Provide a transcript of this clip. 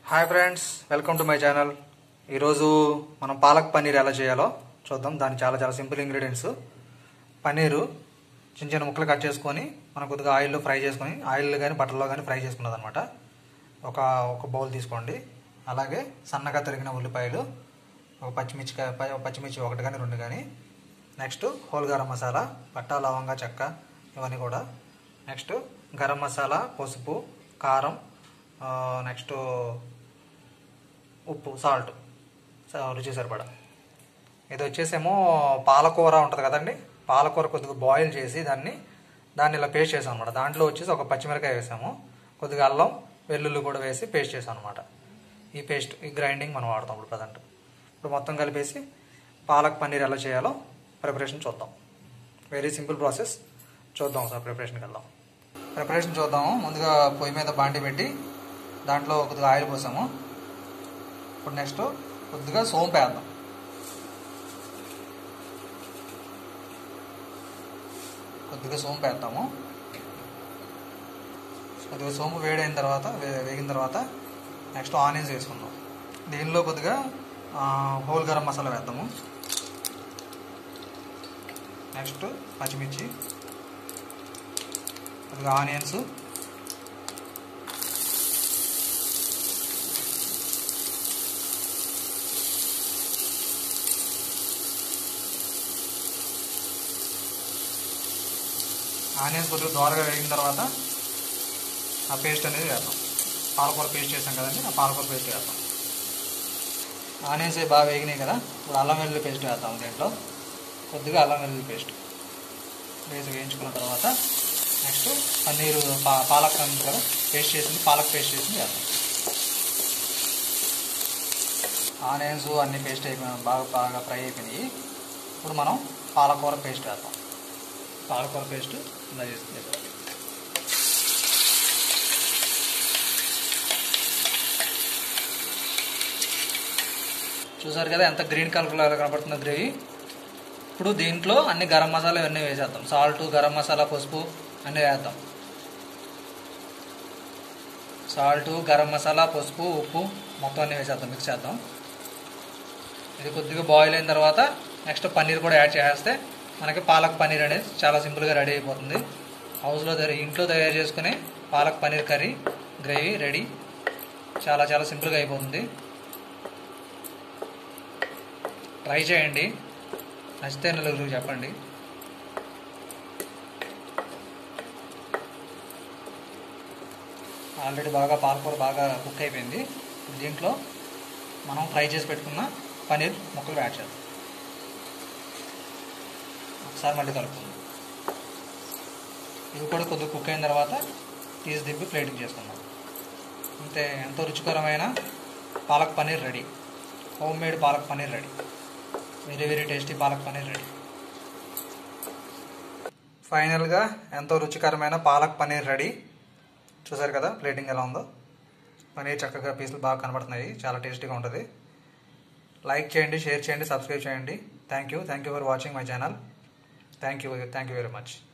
hi friends welcome to my channel ఈరోజు మనం పాలక్ పన్నీర్ ఎలా చేయాలో చూద్దాం దాని చాలా చాలా సింపుల్ ఇంగ్రీడియంట్స్ పన్నీరు చిన్న చిన్న ముక్కలు కట్ చేసుకొని మనం కొద్దిగా ఆయిల్లో ఫ్రై చేసుకొని ఆయిల్ కానీ బటర్లో కానీ ఫ్రై చేసుకున్నది అనమాట ఒక ఒక బౌల్ తీసుకోండి అలాగే సన్నగా తరిగిన ఉల్లిపాయలు ఒక పచ్చిమిర్చి కా- ప- ఒక పచ్చిమిర్చి ఒకటి కానీ రెండు కానీ నెక్స్ట్ హోల్ గరం మసాలా పట్టా లవంగా చెక్క ఇవన్నీ కూడా నెక్స్ట్ గరం మసాలా పసుపు కారం ఆ, నెక్స్ట్ ఉప్పు సాల్ట్ స- రుచి సరిపడా ఇది వచ్చేసేమో పాలకూర ఉంటుంది కదండి పాలకూర కొద్దిగా బాయిల్ చేసి దాన్ని దాన్ని ఇలా పేస్ట్ చేసాం అనమాట దాంట్లో వచ్చేసి ఒక పచ్చిమిరకాయ వేసాము కొద్దిగా అల్లం వెల్లుల్లి కూడా వేసి పేస్ట్ చేసాం అనమాట ఈ పేస్ట్ ఈ గ్రైండింగ్ మనం వాడతాం ఇప్పుడు ప్రజెంట్ ఇప్పుడు మొత్తం కలిపేసి పాలక్ పన్నీర్ ఎలా చేయాలో ప్రిపరేషన్ చూద్దాం వెరీ సింపుల్ ప్రాసెస్ చూద్దాం సార్ ప్రిపరేషన్కి వెళ్దాం ప్రిపరేషన్ చూద్దాము ముందుగా పొయ్యి మీద బాండి పెట్టి దాంట్లో కొద్దిగా ఆయిల్ పోసాము ఇప్పుడు నెక్స్ట్ కొద్దిగా సోంపు వేద్దాం కొద్దిగా సోంపు వేద్దాము కొద్దిగా సోంపు వేడైన తర్వాత వే- వేగిన తర్వాత నెక్స్ట్ ఆనియన్స్ వేసుకుందాం దీనిలో కొద్దిగా ఆ, హోల్ గరం మసాలా వేద్దాము నెక్స్ట్ పచ్చిమిర్చి కొద్దిగా ఆనియన్స్ ఆనియన్స్ కొద్దిగా దోరగా వేగిన తర్వాత ఆ పేస్ట్ అనేది వేద్దాం పాలకూర పేస్ట్ చేసాం కదండి ఆ పాలకూర పేస్ట్ వేద్దాం ఆనియన్స్ అవి బాగా వేగినాయి కదా ఇప్పుడు అల్లం వెల్లుల్లి పేస్ట్ వేద్దాం దీంట్లో కొద్దిగా అల్లం వెల్లుల్లి పేస్ట్ వేసి వేయించుకున్న తర్వాత నెక్స్ట్ పన్నీరు పా పాలక్ ఉంది కదా పేస్ట్ చేసింది పాలక్ పేస్ట్ చేసింది వేద్దాం ఆనియన్స్ అన్ని పేస్ట్ అయిపోయి బాగా బాగా ఫ్రై అయిపోయినాయి ఇప్పుడు మనం పాలకూర పేస్ట్ వేద్దాం పాలకూర పేస్ట్ ఇలా చేసి వేద్దాం చూసారు కదా ఎంత గ్రీన్ కలర్లో ఎలా కనపడుతుందో గ్రేవీ ఇప్పుడు దీంట్లో అన్ని గరం మసాలా ఇవన్నీ వేసేద్దాం సాల్ట్ గరం మసాలా పసుపు అన్నీ వేద్దాం సాల్ట్ గరం మసాలా పసుపు ఉప్పు మొత్తం అన్నీ వేసేద్దాం మిక్స్ చేద్దాం ఇది కొద్దిగా బాయిల్ అయిన తర్వాత నెక్స్ట్ పన్నీర్ కూడా యాడ్ చేస్తే మనకి పాలక్ పన్నీర్ అనేది చాలా సింపుల్గా రెడీ అయిపోతుంది హౌస్లో తయారు ఇంట్లో తయారు చేసుకునే palak paneer curry gravy ready చాలా చాలా సింపుల్గా అయిపోతుంది ట్రై చేయండి నచ్చితే నలుగురికి చెప్పండి ఆల్రెడీ బాగా పాలకూర బాగా కుక్ అయిపోయింది ఇప్పుడు దీంట్లో మనం ఫ్రై చేసి పెట్టుకున్న పన్నీర్ ముక్కలు యాడ్ చేద్దాం ఒకసారి మళ్ళీ కలుపుకుందాం ఇవి కూడా కొద్దిగా కుక్ అయిన తర్వాత తీసి దింపి ప్లేటింగ్ చేసుకుందాం అంతే ఎంతో రుచికరమైన palak paneer ready home made palak paneer ready very very tasty palak paneer ready ఫైనల్గా ఎంతో రుచికరమైన పాలక్ పన్నీర్ రెడీ చూసారు కదా ప్లేటింగ్ ఎలా ఉందో పన్నీర్ చక్కగా పీసులు బాగా కనబడుతున్నాయి చాలా టేస్టీగా ఉంటుంది లైక్ చేయండి షేర్ చేయండి సబ్స్క్రైబ్ చేయండి thank you thank you for watching my channel thank you thank you very much